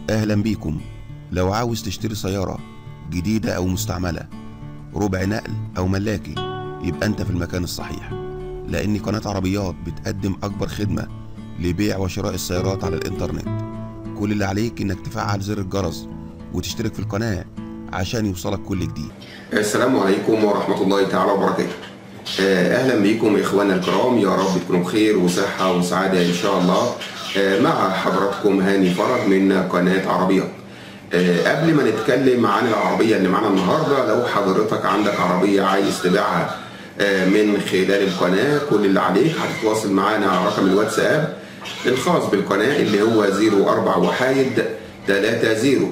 أهلا بيكم لو عاوز تشتري سيارة جديدة أو مستعملة ربع نقل أو ملاكي يبقى أنت في المكان الصحيح لأن قناة عربيات بتقدم أكبر خدمة لبيع وشراء السيارات على الإنترنت كل اللي عليك إنك تفعل زر الجرس وتشترك في القناة عشان يوصلك كل جديد السلام عليكم ورحمة الله تعالى وبركاته آه، أهلا بكم إخواننا الكرام يا رب تكونوا بخير وصحة وسعادة إن شاء الله آه، مع حضراتكم هاني فرج من قناة عربيات آه، قبل ما نتكلم عن العربية اللي معانا النهاردة لو حضرتك عندك عربية عايز تبيعها آه، من خلال القناة كل اللي عليك هتتواصل معانا على رقم الواتساب الخاص بالقناة اللي هو 04 وحايد 30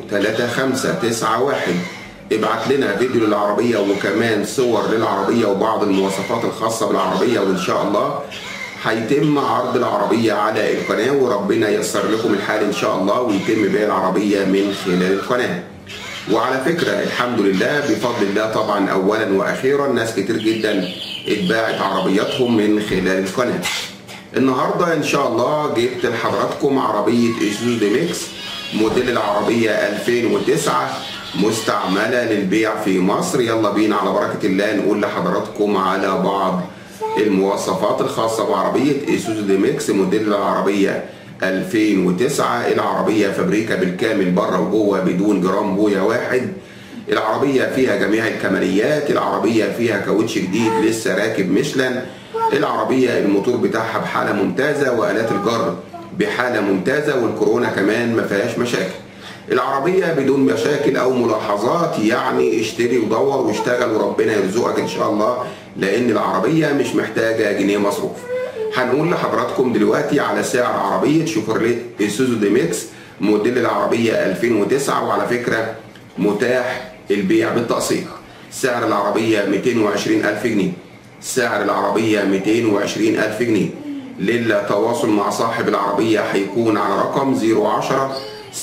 3591 ابعت لنا فيديو للعربية وكمان صور للعربية وبعض المواصفات الخاصة بالعربية وإن شاء الله هيتم عرض العربية على القناة وربنا ييسر لكم الحال إن شاء الله ويتم بيع العربية من خلال القناة وعلى فكرة الحمد لله بفضل الله طبعا أولا وأخيرا ناس كتير جدا اتباعت عربياتهم من خلال القناة النهاردة إن شاء الله جبت لحضراتكم عربية إيسوزو دي ميكس موديل العربية 2009 مستعملة للبيع في مصر يلا بينا على بركة الله نقول لحضراتكم على بعض المواصفات الخاصة بعربية ايسوزو دي ميكس موديل العربية 2009 العربية فابريكا بالكامل بره وجوه بدون جرام بويا واحد العربية فيها جميع الكماليات العربية فيها كاوتش جديد لسه راكب ميشلان العربية الموتور بتاعها بحالة ممتازة وآلات الجر بحالة ممتازة والكورونا كمان ما فيهاش مشاكل العربية بدون مشاكل أو ملاحظات يعني اشتري ودور واشتغل وربنا يرزقك إن شاء الله لأن العربية مش محتاجة جنيه مصروف هنقول لحضراتكم دلوقتي على سعر عربية شوفرليت ايسوزو دي ميكس موديل العربية 2009 وعلى فكرة متاح البيع بالتقسيط سعر العربية 220 ألف جنيه سعر العربية 220 ألف جنيه للتواصل مع صاحب العربية هيكون على رقم 010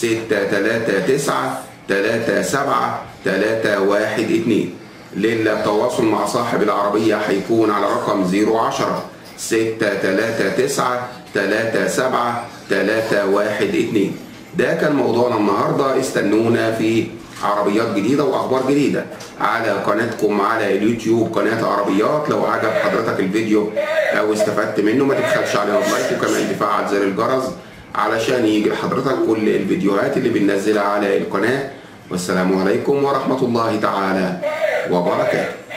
639 37 312 للتواصل مع صاحب العربية هيكون على رقم 010 639 37 312 ده كان موضوعنا النهارده استنونا في عربيات جديدة وأخبار جديدة على قناتكم على اليوتيوب قناة عربيات لو عجب حضرتك الفيديو أو استفدت منه ما تبخلش علينا لايك وكمان تفعل زر الجرس علشان يجي لحضرتك كل الفيديوهات اللي بننزلها على القناة والسلام عليكم ورحمة الله تعالى وبركاته